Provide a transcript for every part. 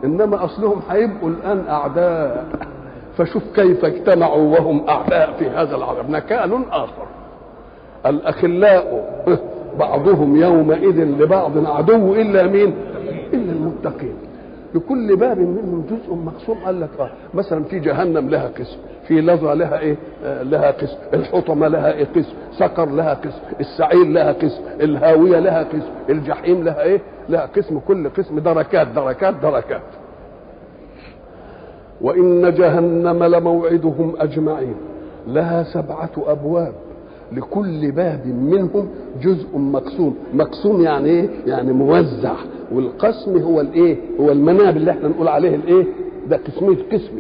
انما اصلهم هيبقوا الان اعداء فشوف كيف اجتمعوا وهم اعداء في هذا العالم نكال اخر الاخلاء بعضهم يومئذ لبعض عدو الا مين الا المتقين لكل باب منهم جزء مقسوم قال لك اه مثلا في جهنم لها قسم في لظى لها ايه آه لها قسم الحطمه لها ايه قسم سقر لها قسم السعير لها قسم الهاويه لها قسم الجحيم لها ايه لها قسم كل قسم دركات دركات دركات وان جهنم لموعدهم اجمعين لها سبعه ابواب لكل باب منهم جزء مقسوم مقسوم يعني ايه يعني موزع والقسم هو الايه هو المناب اللي احنا نقول عليه الايه ده قسمي قسمي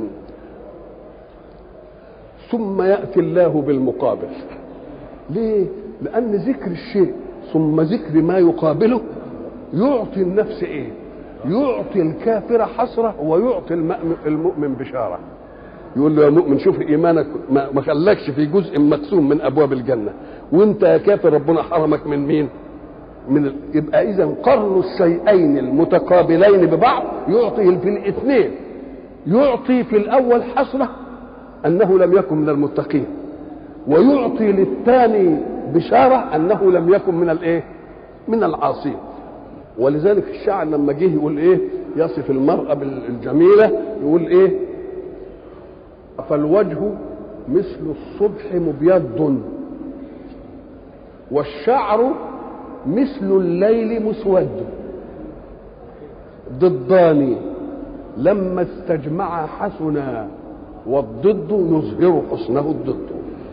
ثم ياتي الله بالمقابل ليه لان ذكر الشيء ثم ذكر ما يقابله يعطي النفس ايه يعطي الكافر حسره ويعطي المؤمن بشاره يقول له يا مؤمن شوف ايمانك ما خلاكش في جزء مقسوم من ابواب الجنه وانت يا كافر ربنا حرمك من مين من ال... يبقى اذا قرن الشيئين المتقابلين ببعض يعطي في الاثنين يعطي في الاول حسره انه لم يكن من المتقين ويعطي للثاني بشاره انه لم يكن من الايه من العاصين ولذلك الشاعر لما جه يقول ايه يصف المراه بالجميله يقول ايه فالوجه مثل الصبح مبيض والشعر مثل الليل مسود ضدان لما استجمعا حسنا والضد يظهر حسنه الضد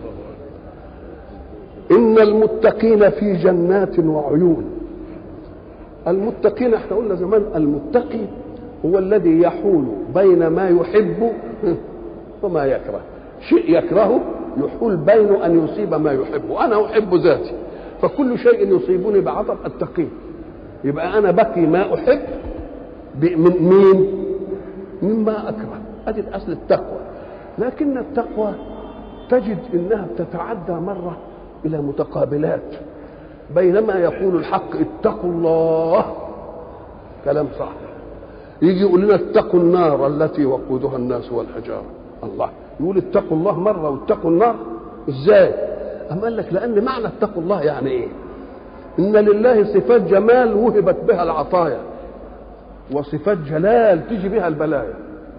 ان المتقين في جنات وعيون المتقين احنا قلنا زمان المتقي هو الذي يحول بين ما يحب وما يكره شيء يكرهه يحول بينه ان يصيب ما يحبه انا احب ذاتي فكل شيء يصيبني بعطب اتقيه يبقى انا بقي ما احب من مين مما اكره ادي اصل التقوى لكن التقوى تجد انها تتعدى مره الى متقابلات بينما يقول الحق اتقوا الله كلام صح يجي يقول لنا اتقوا النار التي وقودها الناس والحجاره الله يقول اتقوا الله مره واتقوا النار ازاي أم قال لك لأن معنى اتقوا الله يعني إيه؟ إن لله صفات جمال وهبت بها العطايا وصفات جلال تيجي بها البلايا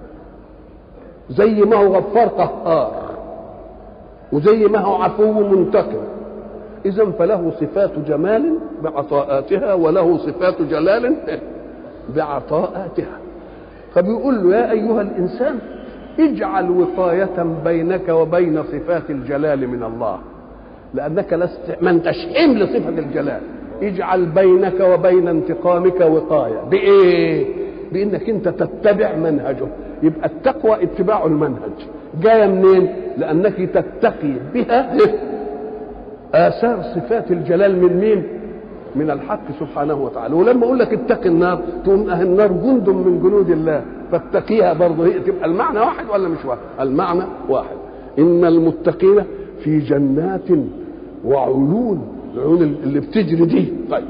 زي ما هو غفار قهار وزي ما هو عفو منتقم إذا فله صفات جمال بعطاءاتها وله صفات جلال بعطاءاتها فبيقول له يا أيها الإنسان اجعل وقاية بينك وبين صفات الجلال من الله لانك لست ما انتش حمل صفه الجلال اجعل بينك وبين انتقامك وقايه بايه بانك انت تتبع منهجه يبقى التقوى اتباع المنهج جايه منين لانك تتقي بها اثار صفات الجلال من مين من الحق سبحانه وتعالى ولما اقول لك اتق النار تقوم اه النار جند من جنود الله فاتقيها برضه هي تبقى المعنى واحد ولا مش واحد المعنى واحد ان المتقين في جنات وعيون العيون اللي بتجري دي طيب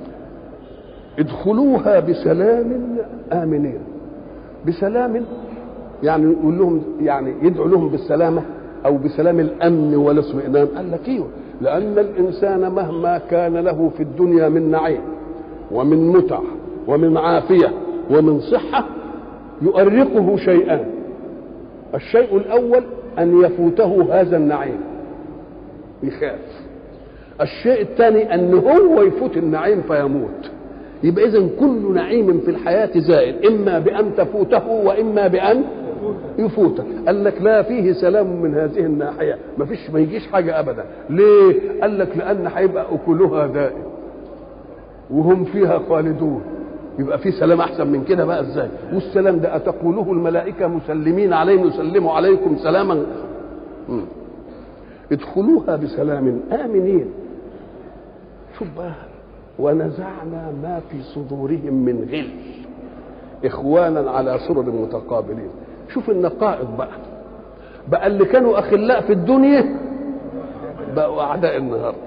ادخلوها بسلام امنين بسلام يعني يقول لهم يعني يدعو لهم بالسلامه او بسلام الامن والاطمئنان قال لك ايوه لان الانسان مهما كان له في الدنيا من نعيم ومن متع ومن عافيه ومن صحه يؤرقه شيئان الشيء الاول ان يفوته هذا النعيم يخاف الشيء الثاني ان هو يفوت النعيم فيموت يبقى اذا كل نعيم في الحياه زائل اما بان تفوته واما بان يفوتك قال لك لا فيه سلام من هذه الناحيه ما فيش ما يجيش حاجه ابدا ليه قال لك لان هيبقى اكلها دائم وهم فيها خالدون يبقى في سلام احسن من كده بقى ازاي والسلام ده اتقوله الملائكه مسلمين عليهم يسلموا عليكم سلاما م. ادخلوها بسلام امنين شوف بقى ونزعنا ما في صدورهم من غل اخوانا على سرر متقابلين شوف النقائض بقى بقى اللي كانوا اخلاء في الدنيا بقوا اعداء النهارده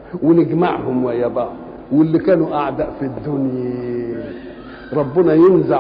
ونجمعهم ويا بعض واللي كانوا اعداء في الدنيا ربنا ينزع